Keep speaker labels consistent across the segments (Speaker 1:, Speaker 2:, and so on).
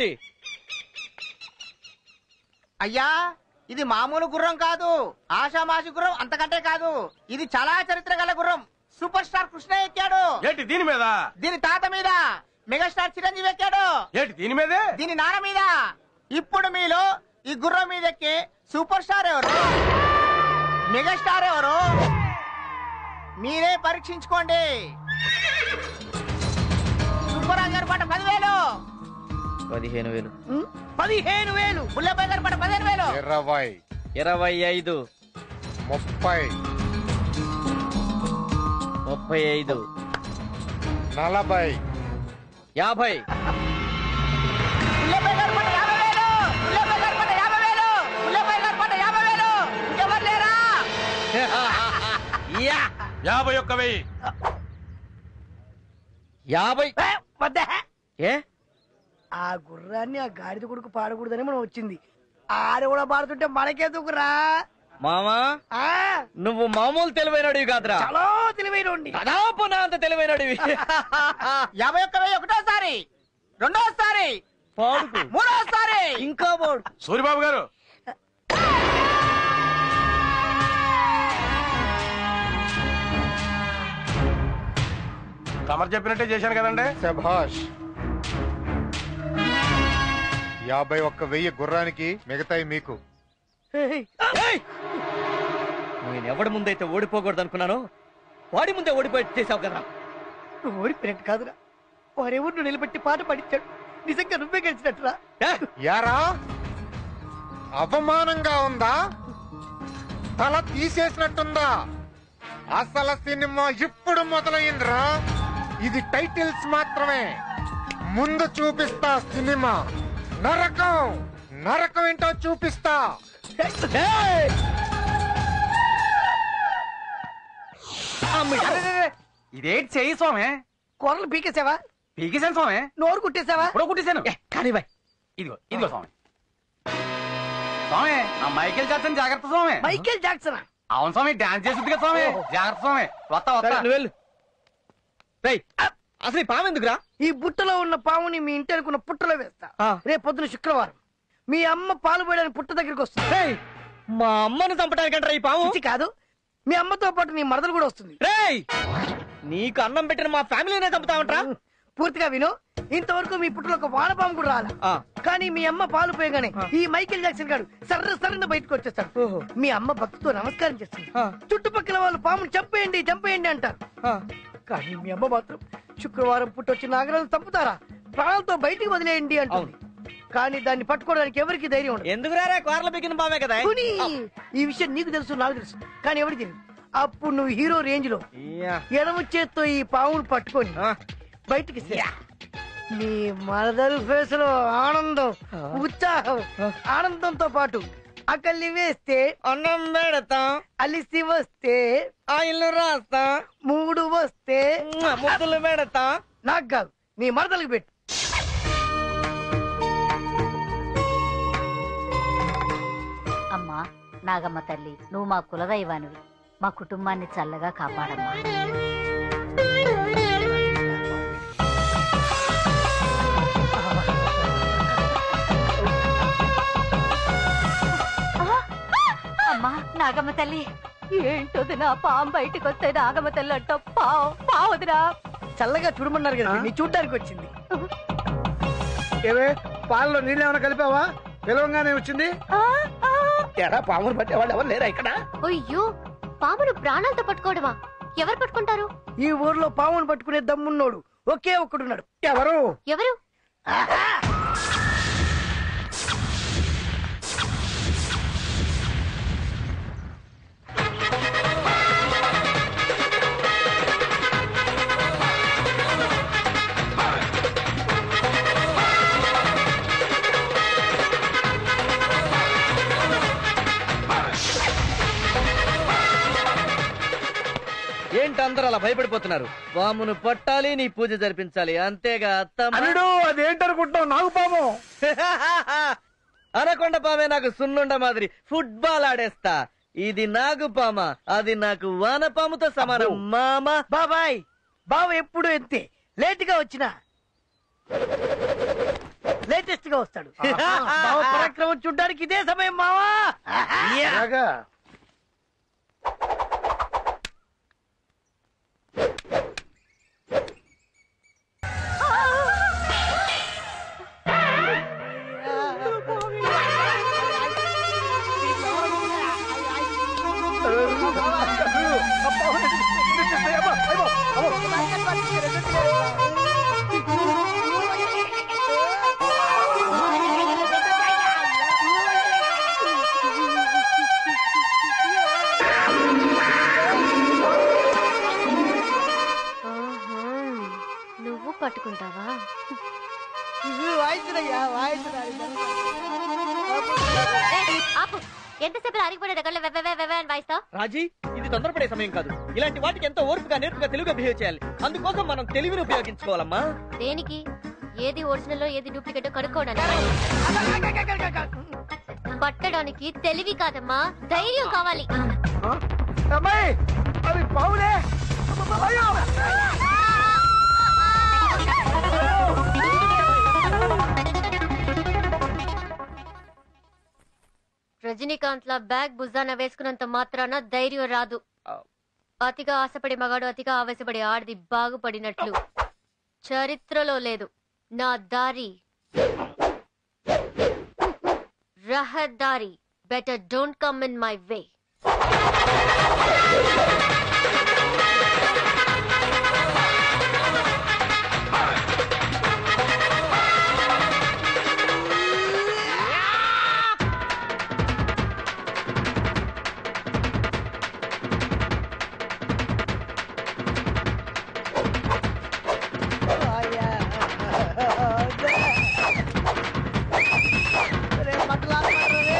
Speaker 1: రండి
Speaker 2: అయ్యా ఇది మామూలు గుర్రం కాదు ఆషామాషి గుర్రం అంతకంటే కాదు ఇది చాలా చరిత్ర గల గుర్రం సూపర్ స్టార్ కృష్ణ ఎక్కాడు
Speaker 3: ఏంటి దీని మీద
Speaker 2: దీని తాత మీద మెగాస్టార్ చిరంజీవి ఎక్కాడు
Speaker 3: ఏంటి దీని మీదే
Speaker 2: దీని నాన్న మీద ఇప్పుడు మీలో ఈ గుర్రం మీద ఎక్కి సూపర్ స్టార్ ఎవరు మెగాస్టార్ ఎవరు మీరే పరీక్షించుకోండి సుబ్బరాజు గారి పాట పదివేలు
Speaker 1: పదిహేను వేలు
Speaker 2: ఉమ్, పదిహేను వేలు బుల్లబాయ్ గారి పాట పదిహేను వేలు
Speaker 4: ఇరవై
Speaker 1: ఇరవై ఐదు
Speaker 4: ముప్పై
Speaker 1: ముప్పై ఐదు
Speaker 4: నలభై
Speaker 1: యాభై
Speaker 2: బుల్లబాయ్ గారి పాట యాభై వేలు బుల్లబాయ్ గారి పాట యాభై వేలు బుల్లబాయ్ గారి పాట యాభై వేలు ఇంకెవరు లేరా
Speaker 1: యా!
Speaker 3: యాభై ఒక్క వెయ్యి
Speaker 1: యాభై
Speaker 5: ఏ, వద్దా
Speaker 1: ఏ
Speaker 5: ఆ గుర్రాన్ని ఆ గాడిద కొడుకు పాడకూడదని మనం వచ్చింది ఆడ కూడా పాడుతుంటే మనకెందుకురా
Speaker 1: మామా
Speaker 5: ఆ
Speaker 1: నువ్వు మామూలు తెలివైనడివి కాదురా
Speaker 5: చాలా తెలివైన
Speaker 1: దాదాపు నా అంత తెలివైనడివి
Speaker 2: యాభై ఒక్క వెయ్యి ఒకటోసారి రెండోసారి
Speaker 1: పాడుకు
Speaker 2: మూడోసారి
Speaker 1: ఇంకా పాడు
Speaker 3: సూరిబాబు గారు తమరు చెప్పినట్టే చేశాను కదండి
Speaker 4: శభాష్ యాభై ఒక్క వెయ్యి గుర్రానికి మిగతాయి మీకు
Speaker 1: ఏయ్! నేను ఎవడి ముందైతే ఓడిపోకూడదు అనుకున్నానో వాడి ముందే ఓడిపోయి చేసావు కదా
Speaker 5: నువ్వు ఓడిపోయినట్టు కాదురా వారెవరు నువ్వు నిలబెట్టి పాట పాడించాడు నిజంగా నువ్వే గెలిచినట్టురా
Speaker 1: ఏ?
Speaker 4: యారా అవమానంగా ఉందా తల తీసేసినట్టుందా అసలు సినిమా ఇప్పుడు మొదలైందిరా ఇది టైటిల్స్ మాత్రమే ముందు చూపిస్తా సినిమా నరకం నరకం ఏంటో చూపిస్తా
Speaker 1: ఏయ్!
Speaker 3: ఇదేంటి చెయ్యి స్వామి
Speaker 5: కూరలు పీకేసావా
Speaker 3: పీకేశాను స్వామి
Speaker 5: నోరు కుట్టేసావా
Speaker 3: ఇప్పుడు కుట్టేశాను
Speaker 1: ఏ, కానీ బాయ్
Speaker 3: ఇదిగో ఇదిగో స్వామి స్వామి ఆ మైకేల్ జాక్సన్ జాగ్రత్త స్వామి
Speaker 5: మైకేల్ జాక్సన్
Speaker 3: అవును స్వామి డాన్స్ చేస్తుంది కదా స్వామి జాగ్రత్త స్వామి వస్తా
Speaker 1: సరే,
Speaker 3: వస్తా
Speaker 1: నువ్వు వెళ్ళు రేయ్, అసలు ఈ పాము ఎందుకురా
Speaker 5: ఈ బుట్టలో ఉన్న పాముని మీ ఇంటి అనుకున్న పుట్టలో వేస్తా
Speaker 1: ఆ.
Speaker 5: రేపు పొద్దున శుక్రవారం మీ అమ్మ పాలు పోయడానికి పుట్ట దగ్గరికి వస్తుంది
Speaker 1: రేయ్, మా అమ్మను చంపడానికంటారా ఈ పాము
Speaker 5: పిచ్చి కాదు మీ అమ్మతో పాటు నీ మరదలు కూడా వస్తుంది
Speaker 1: రేయ్ నీకు అన్నం పెట్టిన మా ఫ్యామిలీనే చంపుతావంటరా
Speaker 5: పూర్తిగా విను ఇంతవరకు మీ పుట్టలో ఒక వానపాము కూడా రాలా
Speaker 1: ఆ.
Speaker 5: కానీ మీ అమ్మ పాలు పోయగానే ఈ మైకేల్ జాక్సన్ గారు సర్ర సర్రన బయటకు వచ్చేస్తాడు
Speaker 1: ఓహో.
Speaker 5: మీ అమ్మ భక్తితో నమస్కారం చేస్తుంది
Speaker 1: ఆ.
Speaker 5: చుట్టుపక్కల వాళ్ళు పాముని చంపేయండి చంపేయండి అంటారు
Speaker 1: ఆ.
Speaker 5: కానీ మీ అమ్మ మాత్రం శుక్రవారం పుట్టొచ్చి నాగరాజు చంపుతారా ప్రాణాలతో బయటికి వదిలేయండి అంటుంది కానీ దాన్ని పట్టుకోవడానికి ఎవరికి ధైర్యం ఉండదు
Speaker 1: ఎందుకు రారా కూరలు పిగిన పామే కదా
Speaker 5: పోనీ, ఈ విషయం నీకు తెలుసు నాకు తెలుసు కానీ ఎవరికి తెలియదు అప్పుడు నువ్వు హీరో రేంజ్ లో
Speaker 1: యా.
Speaker 5: ఎడమ చేత్తో ఈ పావును పట్టుకొని
Speaker 1: ఆ.
Speaker 5: బయటికి నీ మరదలు ఫేస్ లో ఆనందం ఉత్సాహం ఆనందంతో పాటు అకల్లి వేస్తే
Speaker 1: అన్నం పెడతాం
Speaker 5: అలిసి వస్తే
Speaker 1: ఆయిల్ రాస్తాం
Speaker 5: మూడు వస్తే
Speaker 1: ముద్దులు పెడతాం
Speaker 5: నాకు కాదు నీ మరదలకు పెట్టు
Speaker 6: అమ్మా నాగమ్మ తల్లి నువ్వు మా కులదైవానివి మా కుటుంబాన్ని చల్లగా కాపాడమ్మా అమ్మా నాగమ్మ తల్లి ఏంటోది నా పాము బయటికి వస్తే నాగమ్మ తల్లి అంట పావు పావుదిరా
Speaker 5: చల్లగా చూడమన్నారు కదా నీ చూడ్డానికి వచ్చింది
Speaker 7: ఏవే పాలలో నీళ్ళు ఏమైనా కలిపావా పిలవంగానే వచ్చింది ఎరా పాములు పట్టేవాళ్ళు ఎవరు లేరా ఇక్కడ
Speaker 8: అయ్యో పామును ప్రాణాలతో పట్టుకోవడమా ఎవరు పట్టుకుంటారు
Speaker 5: ఈ ఊర్లో పామును పట్టుకునే దమ్మున్నోడు ఒకే ఒక్కడున్నాడు
Speaker 7: ఎవరు
Speaker 8: ఎవరు
Speaker 1: ఏంటి అందరూ అలా భయపడిపోతున్నారు పామును పట్టాలి నీ పూజ జరిపించాలి అంతేగా అత్తమ్మ
Speaker 7: అల్లుడు అదేంటనుకుంటావు నాకు పాము
Speaker 1: అనకొండ పామే నాకు సున్నుండ మాదిరి ఫుట్బాల్ ఆడేస్తా ఇది నాగు పామ అది నాకు వానపాముతో సమానం మామ
Speaker 5: బాబాయ్ బావ ఎప్పుడు ఎంతే లేట్ గా వచ్చినా లేటెస్ట్ గా వస్తాడు బావ పరాక్రమం చూడ్డానికి ఇదే సమయం మావా యా.
Speaker 7: అలాగా
Speaker 8: ఆహా, నువ్వు పట్టుకుంటావా
Speaker 5: వాయిస్తున్నయ్యా, వాయిస్తున్నాడు.
Speaker 8: ఏయ్, ఆపు ఎంతసేపు అరిగిపోయే దగ్గర వెవ్వె వెవ్వె అని వాయిస్తావు
Speaker 1: రాజీ ఇది తొందరపడే సమయం కాదు ఇలాంటి వాటికి ఎంతో ఓర్పుగా నేర్పుగా తెలుగుగా బిహేవ్ చేయాలి అందుకోసం మనం తెలివిని ఉపయోగించుకోవాలమ్మా
Speaker 8: దేనికి ఏది ఒరిజినల్ ఏది డూప్లికేట్ కనుక్కోవడానికి పట్టడానికి తెలివి కాదమ్మా ధైర్యం కావాలి
Speaker 7: అమ్మాయి అది పావులే అయ్యో
Speaker 8: రజనీకాంత్ లా బ్యాగ్ భుజాన వేసుకున్నంత మాత్రాన ధైర్యం రాదు అతిగా ఆశపడి మగాడు అతిగా ఆవేశపడి ఆడిది బాగుపడినట్లు చరిత్రలో లేదు నా దారి రహదారి better don't come in my way
Speaker 5: ఆయా. రే, బట్టలాడుతున్నారు రే.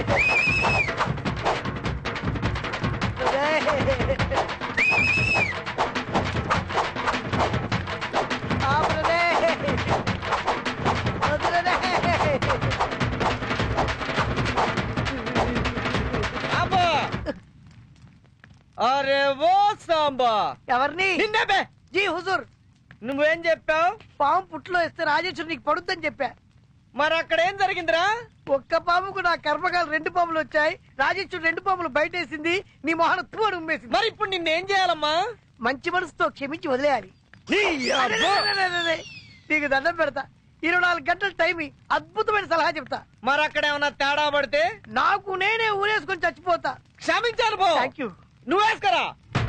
Speaker 5: రే. ఆపురు రే. వదిలు రే.
Speaker 1: అబ్బా అరే ఓ సాంబా
Speaker 5: ఎవరిని
Speaker 1: నిన్నే బే
Speaker 5: జీ హుజూర్
Speaker 1: నువ్వేం చెప్పావు
Speaker 5: పాము పుట్లో ఇస్తే రాజేశ్వరి నీకు పడుద్దని చెప్పా
Speaker 1: మరి అక్కడ ఏం జరిగిందిరా
Speaker 5: ఒక్క పాముకు నా కర్మకాలు రెండు పాములు వచ్చాయి రాజేశ్వరి రెండు పాములు బయటేసింది నీ మొహన తూడు ఉమ్మేసింది
Speaker 1: మరి ఇప్పుడు నిన్నేం చేయాలమ్మా
Speaker 5: మంచి మనసుతో క్షమించి వదిలేయాలి
Speaker 1: నీ
Speaker 5: అరే,
Speaker 1: అబ్బా.
Speaker 5: అరే, అరే, అరే. నీకు దండం పెడతా ఇరవై నాలుగు గంటల టైం ఇ. అద్భుతమైన సలహా చెప్తా
Speaker 1: మరి అక్కడ ఏమన్నా తేడా పడితే
Speaker 5: నాకు నేనే ఊరేసుకొని చచ్చిపోతా
Speaker 1: క్షమించాలి పో
Speaker 5: థ్యాంక్ యూ
Speaker 1: నువ్వేసుకరా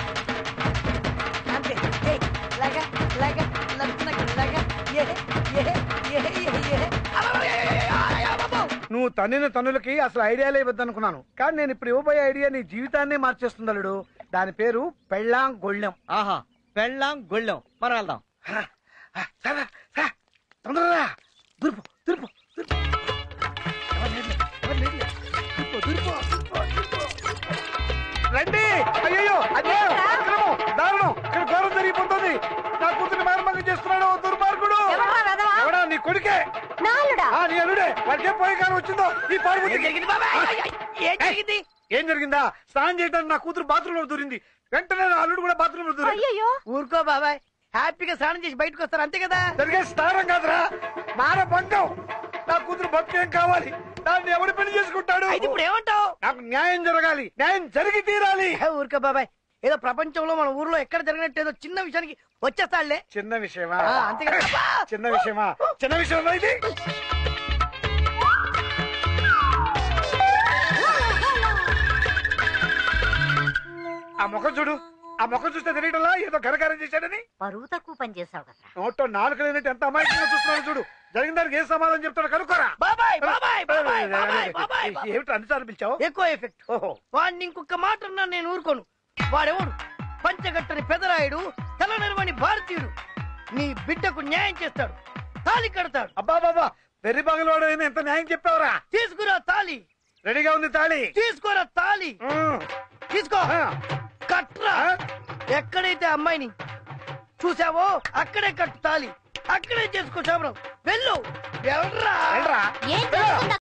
Speaker 5: అంతే ఏయ్, ఇలాగా, ఇలాగా, నడుస్తున్నా, ఇలాగా. ఏ, ఏ, ఏ, ఏ, ఏ. అబ్బబ్బ, ఏ, ఏ, ఏ, ఆ, ఆ, బాబు.
Speaker 7: నువ్వు తన్నిన తన్నులకి అసలు ఐడియాలే ఇవ్వద్దనుకున్నాను కానీ నేను ఇప్పుడు ఇవ్వబోయే ఐడియా నీ జీవితాన్నే మార్చేస్తుంది అల్లుడు దాని పేరు పెళ్ళాం గొళ్ళెం
Speaker 1: ఆహా పెళ్ళాం గొళ్ళెం మరి వెళ్దాం
Speaker 7: సరే సరే తొందరరా దుర్పు దుర్పు దుర్పు ఎవరు లేరులే, ఎవరు లేరులే. దుర్పు, దుర్పు, దుర్పు, దుర్పు. రండి అయ్యో అదే అక్రమం దారుణం ఇక్కడ ఘోరం జరిగిపోతుంది నా కూతురు మార్మగం చేస్తున్నాడు దుర్మార్గుడు ఎవడా నీ కొడుకే ఆ, నీ అల్లుడే వాడికి ఏం పోయే కాలం వచ్చిందో ఈ పాడు
Speaker 5: ఏం జరిగింది బాబాయ్? అయ్, అయ్, ఏం జరిగింది
Speaker 7: ఏం జరిగిందా స్నానం చేయడానికి నా కూతురు బాత్రూమ్ లో దూరింది వెంటనే నా అల్లుడు కూడా బాత్రూమ్ లో దూరింది
Speaker 6: అయ్యయ్యో
Speaker 5: ఊరుకో బాబాయ్ హ్యాపీగా స్నానం చేసి బయటకు వస్తారు అంతే కదా
Speaker 7: జరిగే స్నానం కాదురా మాన భంగం నా కూతురు బతుకేం కావాలి దాన్ని ఎవడు పెళ్లి చేసుకుంటాడు
Speaker 5: అయితే ఇప్పుడు ఏమంటావు
Speaker 7: నాకు న్యాయం జరగాలి న్యాయం జరిగి తీరాలి
Speaker 5: ఏ, ఊరుకో బాబాయ్ ఏదో ప్రపంచంలో మన ఊర్లో ఎక్కడ జరిగినట్టు ఏదో చిన్న విషయానికి వచ్చేస్తాడులే
Speaker 7: చిన్న విషయమా
Speaker 5: ఆ, అంతే కదా అబ్బా!
Speaker 7: చిన్న విషయమా చిన్న విషయమా ఇది ఆ ముఖం చూడు ఆ ముఖం చూస్తే తెలియటంలా ఏదో ఘనకారం చేశాడని
Speaker 6: బరువు తక్కువ పని చేసావు కదా
Speaker 7: నోట్లో నాలుగు లేనట్టు ఎంత అమాయకంగా చూస్తున్నాడు చూడు జరిగిన దానికి ఏ సమాధానం చెప్తాడో కనుక్కోరా
Speaker 5: బాబాయ్ బాబాయ్ బాబాయ్ బాబాయ్ బాబాయ్ బాబాయ్.
Speaker 7: ఏమిటి అన్నిసార్లు పిలిచావు
Speaker 5: ఎక్కువ ఎఫెక్ట్
Speaker 7: ఓహో
Speaker 5: వాడిని ఇంకొక మాట అన్నా నేను ఊరుకోను వాడెవడు పంచగట్టని పెదరాయుడు తల నిర్వని భారతీయుడు నీ బిడ్డకు న్యాయం చేస్తాడు తాలి కడతాడు
Speaker 7: అబ్బా బాబా వెర్రి పగలవాడు అయినా ఎంత న్యాయం చెప్పావురా
Speaker 5: తీసుకురా తాలి
Speaker 7: రెడీగా ఉంది తాళి
Speaker 5: తీసుకోరా తాలి
Speaker 7: ఉమ్.
Speaker 5: తీసుకో
Speaker 7: ఆ,
Speaker 5: కట్రా
Speaker 7: ఆ?
Speaker 5: ఎక్కడైతే అమ్మాయిని చూసావో అక్కడే కట్టు తాలి అక్కడే చేసుకో శబరం వెళ్ళు వెళ్ళరా
Speaker 7: వెళ్ళరా?
Speaker 8: ఏం జరుగుతుందో